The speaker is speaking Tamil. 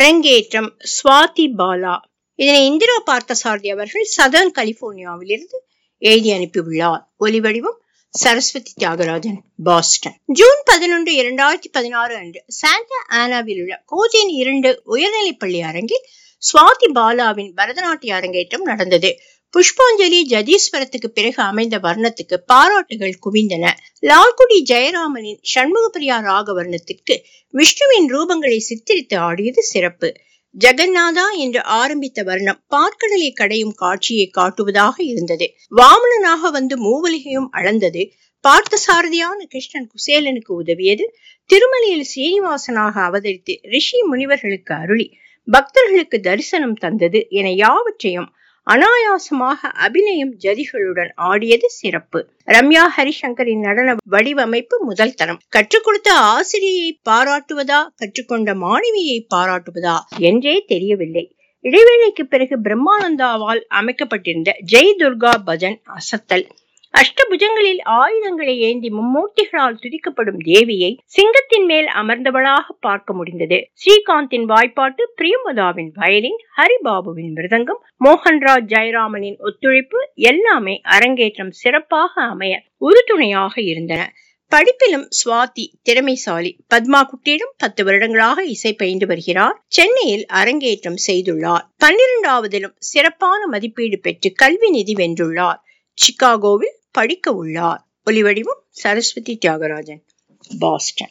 அரங்கேற்றம் ஸ்வாதி பாலா இதனை இந்திரா பார்த்தசாரதி அவர்கள் சதர்ன் கலிபோர்னியாவிலிருந்து எழுதி அனுப்பியுள்ளார் ஒலிவடிவம் சரஸ்வதி தியாகராஜன் பாஸ்டன் ஜூன் பதினொன்று இரண்டாயிரத்தி பதினாறு அன்று சாண்டா ஆனாவில் உள்ள கோஜின் இரண்டு உயர்நிலைப்பள்ளி அரங்கில் சுவாதி பாலாவின் பரதநாட்டிய அரங்கேற்றம் நடந்தது புஷ்பாஞ்சலி ஜதீஸ்வரத்துக்கு பிறகு அமைந்த வர்ணத்துக்கு பாராட்டுகள் குவிந்தன லால்குடி ஜெயராமனின் சண்முகப்பிரியா ராக வர்ணத்திற்கு விஷ்ணுவின் ரூபங்களை சித்தரித்து ஆடியது சிறப்பு ஜெகநாதா என்று ஆரம்பித்த வர்ணம் பார்க்கடலை கடையும் காட்சியை காட்டுவதாக இருந்தது வாமனனாக வந்து மூவலிகையும் அளந்தது பார்த்த சாரதியான கிருஷ்ணன் குசேலனுக்கு உதவியது திருமலையில் சீனிவாசனாக அவதரித்து ரிஷி முனிவர்களுக்கு அருளி பக்தர்களுக்கு தரிசனம் தந்தது என யாவற்றையும் அனாயாசமாக அபிநயம் ஜதிகளுடன் ஆடியது சிறப்பு ரம்யா ஹரிசங்கரின் நடன வடிவமைப்பு முதல் தரம் கற்றுக் கொடுத்த ஆசிரியை பாராட்டுவதா கற்றுக்கொண்ட மாணவியை பாராட்டுவதா என்றே தெரியவில்லை இடைவேளைக்கு பிறகு பிரம்மானந்தாவால் அமைக்கப்பட்டிருந்த ஜெய் துர்கா பஜன் அசத்தல் அஷ்டபுஜங்களில் ஆயுதங்களை ஏந்தி மும்மூர்த்திகளால் துதிக்கப்படும் தேவியை சிங்கத்தின் மேல் அமர்ந்தவளாக பார்க்க முடிந்தது ஸ்ரீகாந்தின் வாய்ப்பாட்டு பிரியமதாவின் வயலின் ஹரிபாபுவின் மிருதங்கம் மோகன்ராஜ் ஜெயராமனின் ஒத்துழைப்பு எல்லாமே அரங்கேற்றம் சிறப்பாக அமைய உறுதுணையாக இருந்தன படிப்பிலும் சுவாதி திறமைசாலி பத்மா குட்டியிடம் பத்து வருடங்களாக இசை பயின்று வருகிறார் சென்னையில் அரங்கேற்றம் செய்துள்ளார் பன்னிரண்டாவதிலும் சிறப்பான மதிப்பீடு பெற்று கல்வி நிதி வென்றுள்ளார் சிகாகோவில் படிக்க உள்ளார் ஒலிவடிவம் சரஸ்வதி தியாகராஜன் பாஸ்டன்